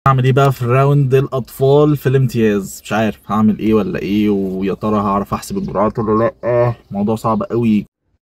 هعمل ايه بقى في راوند الاطفال في الامتياز مش عارف هعمل ايه ولا ايه ويا ترى هعرف احسب الجرعات ولا لا موضوع صعب قوي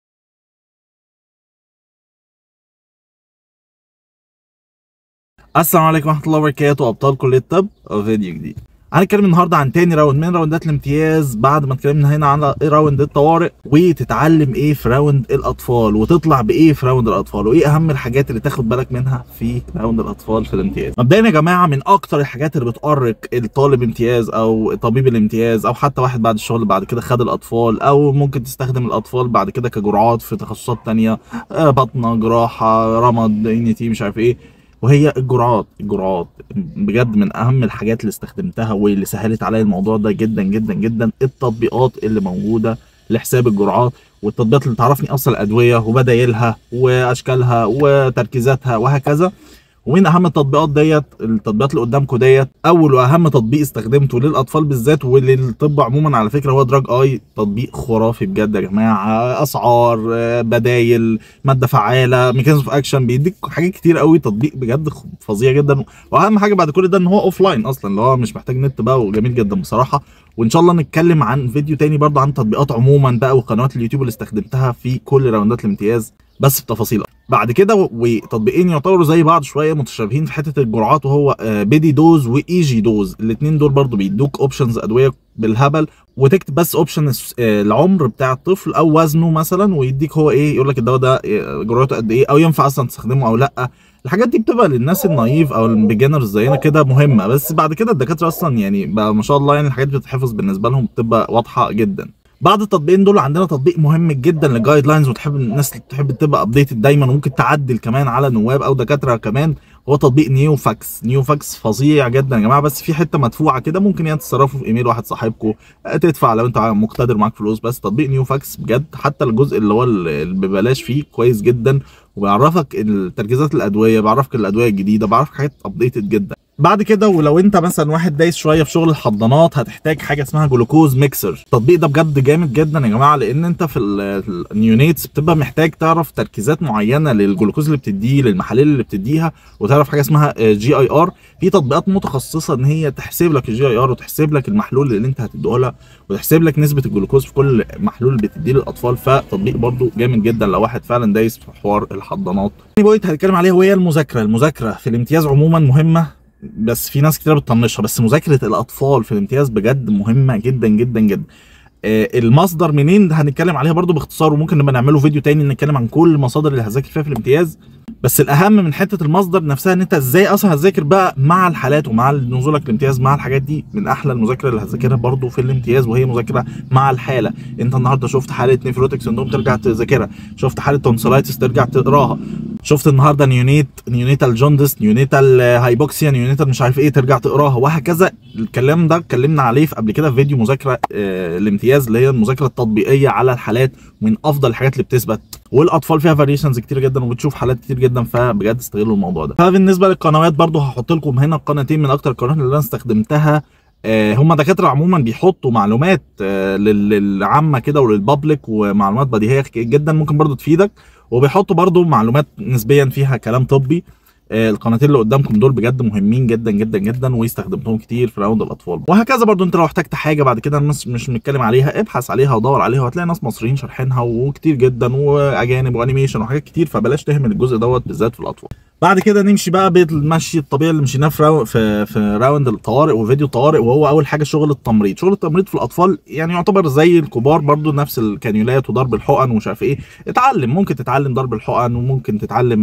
السلام عليكم ورحمه الله وبركاته ابطال كليه الطب فيديو جديد هنتكلم النهارده عن تاني راوند من راوندات الامتياز بعد ما اتكلمنا هنا عن راوند الطوارئ وتتعلم ايه في راوند الاطفال وتطلع بايه في راوند الاطفال وايه اهم الحاجات اللي تاخد بالك منها في راوند الاطفال في الامتياز مبدئيا يا جماعه من اكتر الحاجات اللي بتؤرق الطالب امتياز او طبيب الامتياز او حتى واحد بعد الشغل بعد كده خد الاطفال او ممكن تستخدم الاطفال بعد كده كجرعات في تخصصات تانية آه، بطنه جراحه رمد ان تي مش عارف ايه وهي الجرعات الجرعات بجد من اهم الحاجات اللي استخدمتها واللي سهلت عليا الموضوع ده جدا جدا جدا التطبيقات اللي موجوده لحساب الجرعات والتطبيقات اللي تعرفني اصل الادويه وبدايلها واشكالها وتركيزاتها وهكذا ومن اهم التطبيقات ديت التطبيقات اللي قدامكم ديت اول واهم تطبيق استخدمته للاطفال بالذات وللطب عموما على فكره هو دراج اي تطبيق خرافي بجد يا جماعه اسعار بدايل ماده فعاله ميكانيزم اوف اكشن بيديك حاجات كتير قوي تطبيق بجد فظيع جدا واهم حاجه بعد كل ده ان هو اوف لاين اصلا اللي هو مش محتاج نت بقى وجميل جدا بصراحه وان شاء الله نتكلم عن فيديو تاني برضه عن تطبيقات عموما بقى وقنوات اليوتيوب اللي استخدمتها في كل راوندات الامتياز بس بتفاصيل بعد كده وتطبيقين يعتبروا زي بعض شويه متشابهين في حته الجرعات وهو بيدي دوز وايجي دوز الاثنين دول برضو بيدوك اوبشنز ادويه بالهبل وتكتب بس اوبشن العمر بتاع الطفل او وزنه مثلا ويديك هو ايه يقول لك الدواء ده جرعته قد ايه او ينفع اصلا تستخدمه او لا الحاجات دي بتبقى للناس النايف او البيجنرز زينا كده مهمه بس بعد كده الدكاتره اصلا يعني بقى ما شاء الله يعني الحاجات بتتحفظ بالنسبه لهم بتبقى واضحه جدا بعد التطبيقين دول عندنا تطبيق مهم جدا للجايد لاينز وتحب الناس تحب تبقى ابديتد دايما وممكن تعدل كمان على نواب او دكاتره كمان هو تطبيق نيو فاكس نيو فاكس فظيع جدا يا جماعه بس في حته مدفوعه كده ممكن يعني تتصرفوا في ايميل واحد صاحبكم تدفع لو انت مقتدر معاك فلوس بس تطبيق نيو فاكس بجد حتى الجزء اللي هو اللي ببلاش فيه كويس جدا وبيعرفك تركيزات الادويه بيعرفك الادويه الجديده بيعرفك حاجات ابديتد جدا بعد كده ولو انت مثلا واحد دايس شويه في شغل الحضانات هتحتاج حاجه اسمها جلوكوز ميكسر التطبيق ده بجد جامد جدا يا جماعه لان انت في النيونيتس بتبقى محتاج تعرف تركيزات معينه للجلوكوز اللي بتديه للمحاليل اللي بتديها وتعرف حاجه اسمها جي اي ار في تطبيقات متخصصه ان هي تحسب لك الجي اي ار وتحسب لك المحلول اللي انت هتديه لها وتحسب لك نسبه الجلوكوز في كل محلول بتديه للاطفال فتطبيق برده جامد جدا لو واحد فعلا دايس في حوار الحضانات تاني بوينت هنتكلم عليها وهي المذاكره المذاكره في الامتياز عموما مهمه بس في ناس كتير بتطنشها بس مذاكره الاطفال في الامتياز بجد مهمه جدا جدا جدا آه المصدر منين هنتكلم عليها برضو باختصار وممكن نبقى نعمله فيديو تاني نتكلم عن كل المصادر اللي هذاكر فيها في الامتياز بس الاهم من حته المصدر نفسها ان انت ازاي اصلا هتذاكر بقى مع الحالات ومع نزولك الامتياز مع الحاجات دي من احلى المذاكره اللي هتذاكرها برضو في الامتياز وهي مذاكره مع الحاله انت النهارده شفت حاله نيفروتيك سندروم ترجع تذاكرها شفت حاله تونسلايتس ترجع تقراها شفت النهارده نيونيت نيونيتال جوندس نيونيتال هايبوكسيا نيونيتال مش عارف ايه ترجع تقراها وهكذا الكلام ده اتكلمنا عليه في قبل كده في فيديو مذاكره آه الامتياز اللي هي المذاكره التطبيقيه على الحالات من افضل الحاجات اللي بتثبت والاطفال فيها فاريشنز كتير جدا وبتشوف حالات كتير جدا فبجد استغلوا الموضوع ده فبالنسبه للقنوات برضو هحط لكم هنا قناتين من اكتر القنوات اللي انا استخدمتها آه هم دكاتره عموما بيحطوا معلومات آه للعامه كده وللبابليك ومعلومات بديهيه جدا ممكن برضو تفيدك وبيحطوا برضو معلومات نسبيا فيها كلام طبي آه القناتين اللي قدامكم دول بجد مهمين جدا جدا جدا واستخدمتهم كتير في راوند الاطفال وهكذا برضو انت لو احتجت حاجه بعد كده مش مش بنتكلم عليها ابحث عليها ودور عليها وهتلاقي ناس مصريين شارحينها وكتير جدا واجانب وانيميشن وحاجات كتير فبلاش تهمل الجزء دوت بالذات في الاطفال بعد كده نمشي بقى بالمشي الطبيعي اللي مشيناه في راو في في راوند الطوارئ وفيديو الطوارئ وهو اول حاجه شغل التمريض شغل التمريض في الاطفال يعني يعتبر زي الكبار برضو نفس الكانيولات وضرب الحقن ومش عارف ايه اتعلم ممكن تتعلم ضرب الحقن وممكن تتعلم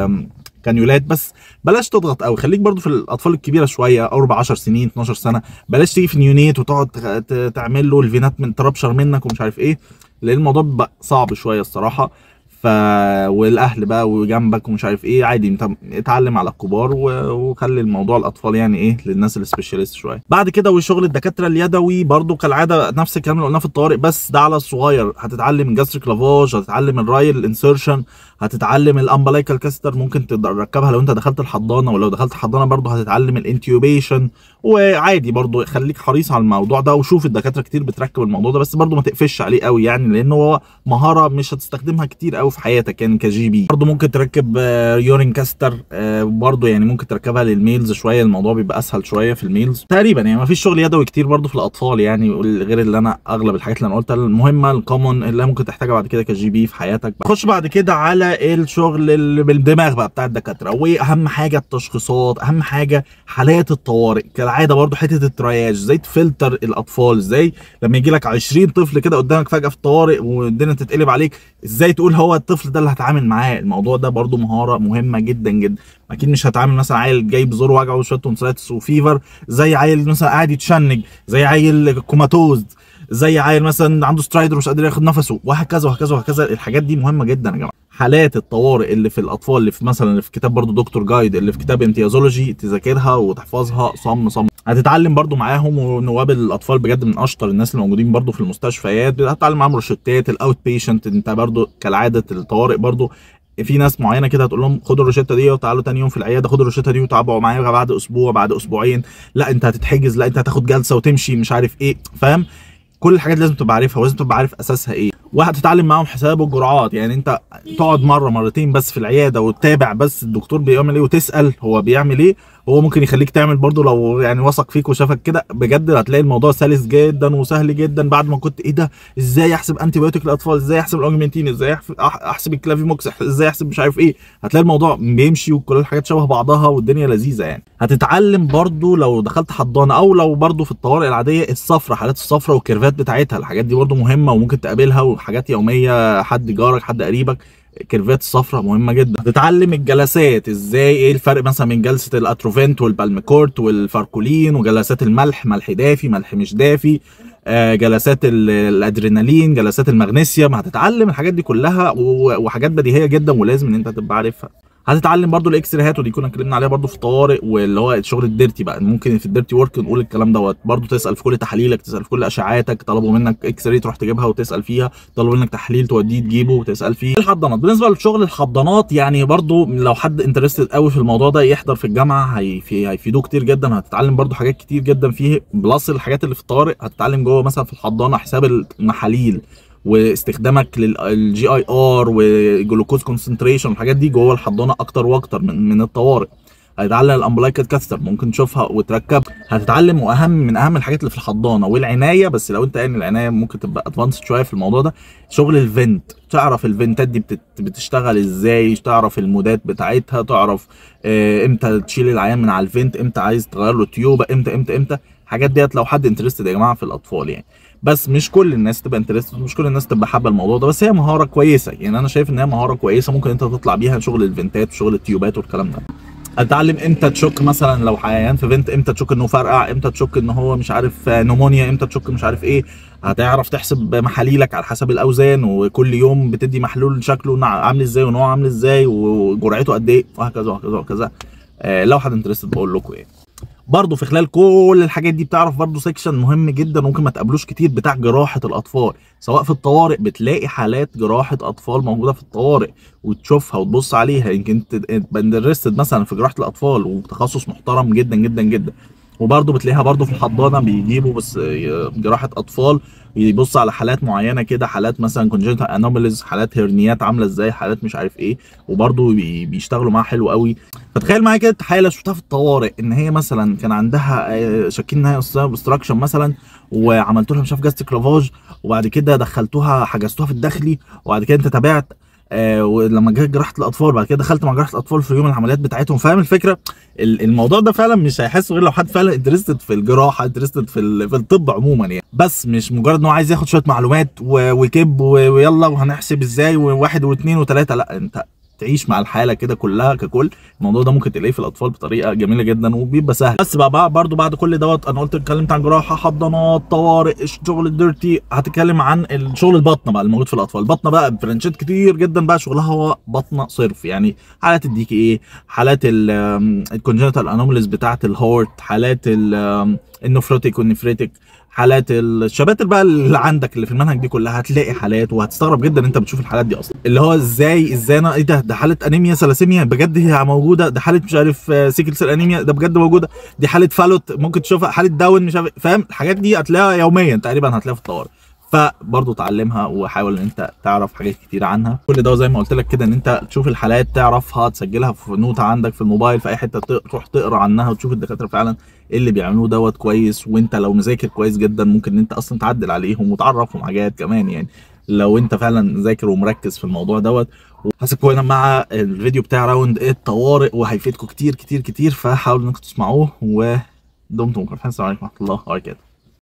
كانيولات بس بلاش تضغط قوي خليك برضو في الاطفال الكبيره شويه قرب 10 سنين 12 سنه بلاش تيجي في نيونيت وتقعد تعمل له الفينات من تربشر منك ومش عارف ايه لان الموضوع بقى صعب شويه الصراحه ف والاهل بقى وجنبك ومش عارف ايه عادي انت اتعلم على الكبار وخلي الموضوع الاطفال يعني ايه للناس السبيشاليست شويه بعد كده وشغل الدكاتره اليدوي برضو كالعاده نفس الكلام اللي قلناه في الطوارئ بس ده على الصغير هتتعلم الجاستريك لافاج هتتعلم الرايل انسيرشن هتتعلم الامبلايكال كاستر ممكن تركبها لو انت دخلت الحضانه ولو دخلت الحضانه برضو هتتعلم الانتيوبيشن وعادي برضو خليك حريص على الموضوع ده وشوف الدكاتره كتير بتركب الموضوع ده بس برضو ما تقفش عليه قوي يعني لان هو مهاره مش هتستخدمها كتير قوي قوي في حياتك يعني كجي بي برضه ممكن تركب آه، يورين كاستر آه، برضه يعني ممكن تركبها للميلز شويه الموضوع بيبقى اسهل شويه في الميلز تقريبا يعني ما فيش شغل يدوي كتير برضه في الاطفال يعني غير اللي انا اغلب الحاجات اللي انا قلتها المهمه الكومون اللي ممكن تحتاجها بعد كده كجي بي في حياتك خش بعد كده على الشغل اللي بالدماغ بقى بتاع الدكاتره واهم حاجه التشخيصات اهم حاجه حالات الطوارئ كالعاده برضه حته الترياج ازاي تفلتر الاطفال ازاي لما يجي لك 20 طفل كده قدامك فجاه في الطوارئ والدنيا تتقلب عليك ازاي تقول هو الطفل ده اللي هتعامل معاه الموضوع ده برضو مهاره مهمه جدا جدا اكيد مش هتعامل مثلا عيل جاي بزور وجعه وشويه تونسيلاتس وفيفر زي عيل مثلا قاعد يتشنج زي عيل كوماتوز زي عيل مثلا عنده سترايدر ومش قادر ياخد نفسه وهكذا وهكذا وهكذا الحاجات دي مهمه جدا يا جماعه حالات الطوارئ اللي في الاطفال اللي في مثلا اللي في كتاب برضو دكتور جايد اللي في كتاب امتيازولوجي تذاكرها وتحفظها صم صم هتتعلم برضو معاهم ونواب الاطفال بجد من اشطر الناس اللي موجودين برضو في المستشفيات هتتعلم معاهم روشتات الاوت بيشنت انت برضو كالعاده الطوارئ برضو في ناس معينه كده هتقول لهم خدوا الروشته دي وتعالوا تاني يوم في العياده خدوا الروشته دي وتابعوا معايا بعد اسبوع بعد اسبوعين لا انت هتتحجز لا انت هتاخد جلسه وتمشي مش عارف ايه فاهم كل الحاجات لازم تبقى عارفها ولازم تبقى عارف اساسها ايه وهتتعلم معاهم حساب الجرعات يعني انت تقعد مره مرتين بس في العياده وتتابع بس الدكتور بيعمل ايه وتسال هو بيعمل ايه هو ممكن يخليك تعمل برضو لو يعني وثق فيك وشافك كده بجد هتلاقي الموضوع سلس جدا وسهل جدا بعد ما كنت ايه ده ازاي احسب انتي بايوتيك للاطفال ازاي احسب الاوجمنتين ازاي احسب الكلافيموكس ازاي احسب مش عارف ايه هتلاقي الموضوع بيمشي وكل الحاجات شبه بعضها والدنيا لذيذه يعني هتتعلم برضو لو دخلت حضانه او لو برضو في الطوارئ العاديه الصفرة حالات الصفرة والكيرفات بتاعتها الحاجات دي برضو مهمه وممكن تقابلها وحاجات يوميه حد جارك حد قريبك كيرفات الصفرة مهمة جدا تتعلم الجلسات ازاي ايه الفرق مثلا بين جلسة الاتروفنت والبالميكورت والفاركولين وجلسات الملح ملح دافي ملح مش دافي آه جلسات الادرينالين جلسات المغنيسيوم هتتعلم الحاجات دي كلها وحاجات بديهيه جدا ولازم ان انت تبقى عارفها هتتعلم برضو الاكس رايات ودي كنا اتكلمنا عليها برضو في الطوارئ واللي هو الشغل الديرتي بقى ممكن في الديرتي ورك نقول الكلام دوت برضو تسال في كل تحاليلك تسال في كل اشعاعاتك طلبوا منك اكس راي تروح تجيبها وتسال فيها طلبوا منك تحليل توديه تجيبه وتسال فيه الحضانات بالنسبه لشغل الحضانات يعني برضو لو حد انترستد قوي في الموضوع ده يحضر في الجامعه هيفي هيفيدوه كتير جدا هتتعلم برضو حاجات كتير جدا فيه بلس الحاجات اللي في الطوارئ هتتعلم جوه مثلا في الحضانه حساب المحاليل واستخدامك للجي اي ار والجلوكوز كونسنتريشن والحاجات دي جوه الحضانه اكتر واكتر من من الطوارئ هتتعلم الامبلايكال كاستر ممكن تشوفها وتركب هتتعلم واهم من اهم الحاجات اللي في الحضانه والعنايه بس لو انت يعني العنايه ممكن تبقى ادفانسد شويه في الموضوع ده شغل الفنت تعرف الفنتات دي بتشتغل ازاي تعرف المودات بتاعتها تعرف اه امتى تشيل العيان من على الفنت امتى عايز تغير له تيوبه امتى امتى امتى الحاجات ديت لو حد انترستد يا جماعه في الاطفال يعني بس مش كل الناس تبقى انترستد مش كل الناس تبقى حابه الموضوع ده بس هي مهاره كويسه يعني انا شايف ان هي مهاره كويسه ممكن انت تطلع بيها شغل الفنتات وشغل التيوبات والكلام ده اتعلم امتى تشك مثلا لو حيوان في فنت امتى تشك انه فرقع امتى تشك ان هو مش عارف نمونيا امتى تشك مش عارف ايه هتعرف تحسب محاليلك على حسب الاوزان وكل يوم بتدي محلول شكله عامل ازاي ونوعه عامل ازاي وجرعته قد ايه وهكذا وهكذا وهكذا آه لو حد انترستد بقول لكم ايه برضه في خلال كل الحاجات دي بتعرف برضه سيكشن مهم جدا ممكن ما تقابلوش كتير بتاع جراحه الاطفال سواء في الطوارئ بتلاقي حالات جراحه اطفال موجوده في الطوارئ وتشوفها وتبص عليها يمكن تبقى انترستد مثلا في جراحه الاطفال وتخصص محترم جدا جدا جدا وبرضه بتلاقيها برضه في الحضانه بيجيبوا بس جراحه اطفال يبص على حالات معينه كده حالات مثلا كونجنتال انوماليز حالات هرنيات عامله ازاي حالات مش عارف ايه وبرضه بيشتغلوا معاها حلو قوي فتخيل معايا كده حاله شفتها في الطوارئ ان هي مثلا كان عندها شاكين ان هي اوبستراكشن مثلا وعملت لها مش عارف جاستيك لافاج وبعد كده دخلتوها حجزتوها في الداخلي وبعد كده انت تابعت آه ولما جت جراحه الاطفال بعد كده دخلت مع جراحه الاطفال في يوم العمليات بتاعتهم فاهم الفكره الموضوع ده فعلا مش هيحسه غير لو حد فعلا انترستد في الجراحه انترستد في, في الطب عموما يعني بس مش مجرد ان هو عايز ياخد شويه معلومات وكب ويلا وهنحسب ازاي وواحد واثنين وثلاثه لا انت تعيش مع الحاله كده كلها ككل الموضوع ده ممكن تلاقيه في الاطفال بطريقه جميله جدا وبيبقى سهل بس بقى برضو بعد كل دوت انا قلت اتكلمت عن جراحه حضانات طوارئ الشغل الديرتي هتكلم عن الشغل البطنه بقى الموجود في الاطفال البطنه بقى برانشات كتير جدا بقى شغلها هو بطنه صرف يعني حالات الديكي ايه حالات الكونجنتال انوماليز بتاعه الهورت حالات النفروتيك والنفريتك حالات الشباتر بقى اللي عندك اللي في المنهج دي كلها هتلاقي حالات وهتستغرب جدا انت بتشوف الحالات دي اصلا اللي هو ازاي ازاي انا ايه ده ده حاله انيميا ثلاسيميا بجد هي موجوده ده حاله مش عارف سيكل سيل انيميا ده بجد موجوده دي حاله فالوت ممكن تشوفها حاله داون مش عارف فاهم الحاجات دي هتلاقيها يوميا تقريبا هتلاقيها في الطوارئ فبرضه اتعلمها وحاول ان انت تعرف حاجات كتير عنها كل ده زي ما قلت لك كده ان انت تشوف الحالات تعرفها تسجلها في نوتة عندك في الموبايل في اي حته تروح تقرا عنها وتشوف الدكاتره فعلا ايه اللي بيعملوه دوت كويس وانت لو مذاكر كويس جدا ممكن ان انت اصلا تعدل عليهم وتعرفهم حاجات كمان يعني لو انت فعلا ذاكر ومركز في الموضوع دوت هسيبكم هنا مع الفيديو بتاع راوند الطوارئ وهيفيدكم كتير كتير كتير فحاولوا انكم تسمعوه ودمتم بخير السلام عليكم ورحمه الله وبركاته